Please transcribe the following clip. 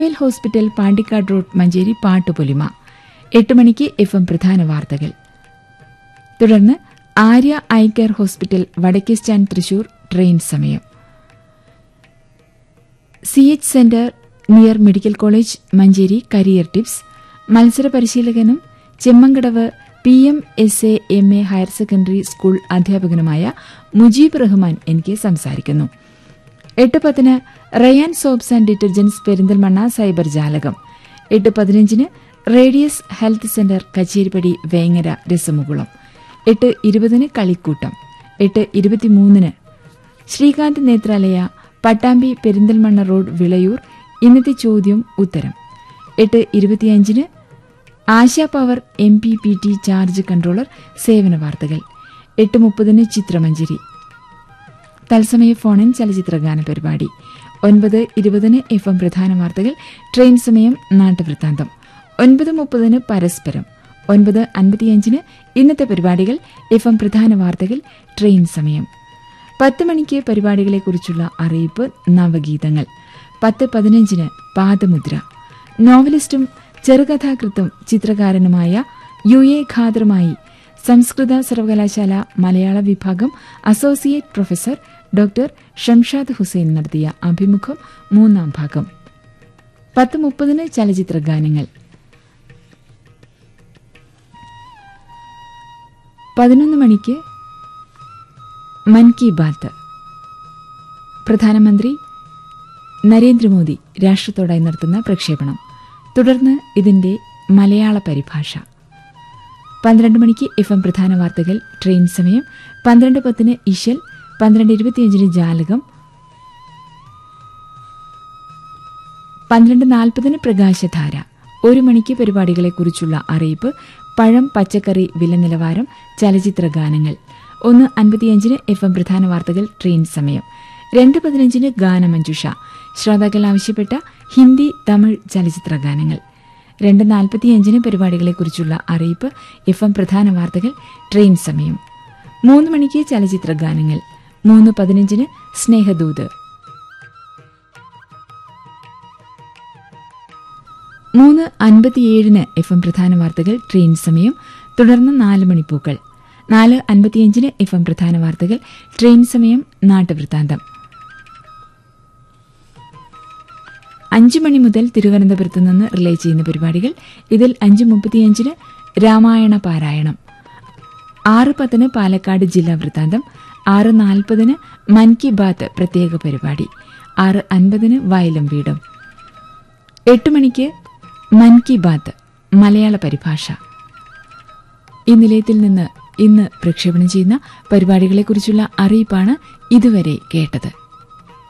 royal hospital Pandikkad road Manjeri പാട്ടുപൊലിമ എട്ട് മണിക്ക് എഫ് എം പ്രധാന വാർത്തകൾ തുടർന്ന് ആര്യ ഐ കെയർ ഹോസ്പിറ്റൽ വടക്കേ സ്റ്റാൻഡ് തൃശൂർ ട്രെയിൻ സമയം C H centre near medical college Manjeri career tips മത്സര പരിശീലകനും Chemmankadavu P M S A M A higher secondary school അധ്യാപകനുമായ മുജീബ് റഹ്മാൻ എനിക്ക് സംസാരിക്കുന്നു എട്ട് പത്തിന് Rayan soaps and detergents Perinthalmanna cyber ജാലകം എട്ട് പതിനഞ്ചിന് radius health centre Kacheripadi Vengara രസമുകുളം എട്ട് ഇരുപതിന് കളിക്കൂട്ടം എട്ട് ഇരുപത്തിമൂന്നിന് ശ്രീകാന്ത് നേത്രാലയ പട്ടാമ്പി പെരിന്തൽമണ്ണ റോഡ് വിളയൂർ ഇന്നത്തെ ചോദ്യം ഉത്തരം എട്ട് ഇരുപത്തിയഞ്ചിന് Asha power M P P T charge controller സേവന വാർത്തകൾ എട്ട് മുപ്പതിന് ചിത്രമഞ്ജരി തത്സമയ ഫോണിൻ ചലച്ചിത്രഗാന പരിപാടി ഒൻപത് ഇരുപതിന് എഫ് എം പ്രധാന വാർത്തകൾ ട്രെയിൻ സമയം നാട്ടുവൃത്താന്തം ഒൻപത് മുപ്പതിന് പരസ്പരം ഒൻപത് അൻപത്തിയഞ്ചിന് ഇന്നത്തെ പരിപാടികൾ എഫ് എം പ്രധാന വാർത്തകൾ ട്രെയിൻ സമയം പത്ത് മണിക്ക് പരിപാടികളെക്കുറിച്ചുള്ള അറിയിപ്പ് നവഗീതങ്ങൾ പത്ത് പതിനഞ്ചിന് പാദമുദ്ര നോവലിസ്റ്റും ചെറുകഥാകൃത്തും ചിത്രകാരനുമായ യു എ ഖാദറുമായി സംസ്കൃത സർവകലാശാല മലയാള വിഭാഗം associate professor doctor Shamshad Hussain നടത്തിയ അഭിമുഖം മൂന്നാം ഭാഗം പത്ത് മുപ്പതിന് ചലച്ചിത്ര ഗാനങ്ങൾ പതിനൊന്ന് മണിക്ക് മൻ കി ബാത്ത് പ്രധാനമന്ത്രി നരേന്ദ്രമോദി രാഷ്ട്രത്തോടായി നടത്തുന്ന പ്രക്ഷേപണം തുടർന്ന് ഇതിന്റെ മലയാള പരിഭാഷ പന്ത്രണ്ട് മണിക്ക് എഫ് എം പ്രധാന വാർത്തകൾ ട്രെയിൻ സമയം പന്ത്രണ്ട് പത്തിന് ഇശൽ പന്ത്രണ്ട് ഇരുപത്തിയഞ്ചിന് ജാലകം പന്ത്രണ്ട് നാൽപ്പതിന് പ്രകാശധാര ഒരു മണിക്ക് പരിപാടികളെക്കുറിച്ചുള്ള അറിയിപ്പ് പഴം പച്ചക്കറി വില നിലവാരം ചലച്ചിത്ര ഗാനങ്ങൾ ഒന്ന് അൻപത്തിയഞ്ചിന് എഫ് എം പ്രധാന വാർത്തകൾ ട്രെയിൻ സമയം രണ്ട് പതിനഞ്ചിന് ഗാനമഞ്ജുഷ ശ്രോതാക്കൾ ആവശ്യപ്പെട്ട ഹിന്ദി തമിഴ് ചലച്ചിത്ര ഗാനങ്ങൾ രണ്ട് നാൽപ്പത്തിയഞ്ചിന് പരിപാടികളെക്കുറിച്ചുള്ള അറിയിപ്പ് എഫ് എം പ്രധാന വാർത്തകൾ ട്രെയിൻ സമയം മൂന്ന് മണിക്ക് ചലച്ചിത്ര ഗാനങ്ങൾ മൂന്ന് പതിനഞ്ചിന് സ്നേഹദൂത് മൂന്ന് അൻപത്തിയേഴിന് എഫ് എം പ്രധാന വാർത്തകൾ ട്രെയിൻ സമയം തുടർന്ന് നാല് മണിപ്പൂക്കൾ നാല് അൻപത്തിയഞ്ചിന് എഫ് എം പ്രധാന വാർത്തകൾ ട്രെയിൻ സമയം നാട്ടുവൃത്താന്തം അഞ്ചു മണി മുതൽ തിരുവനന്തപുരത്ത് നിന്ന് റിലേ ചെയ്യുന്ന പരിപാടികൾ ഇതിൽ അഞ്ച് മുപ്പത്തിയഞ്ചിന് രാമായണ പാരായണം ആറ് പത്തിന് പാലക്കാട് ജില്ലാ വൃത്താന്തം ആറ് നാൽപ്പതിന് മൻ കി ബാത്ത് പ്രത്യേക പരിപാടി ആറ് അൻപതിന് വയലും വീടും എട്ട് മണിക്ക് മൻ കി ബാത്ത് മലയാള പരിഭാഷ ഈ നിലയത്തിൽ നിന്ന് ഇന്ന് പ്രക്ഷേപണം ചെയ്യുന്ന പരിപാടികളെക്കുറിച്ചുള്ള അറിയിപ്പാണ് ഇതുവരെ കേട്ടത്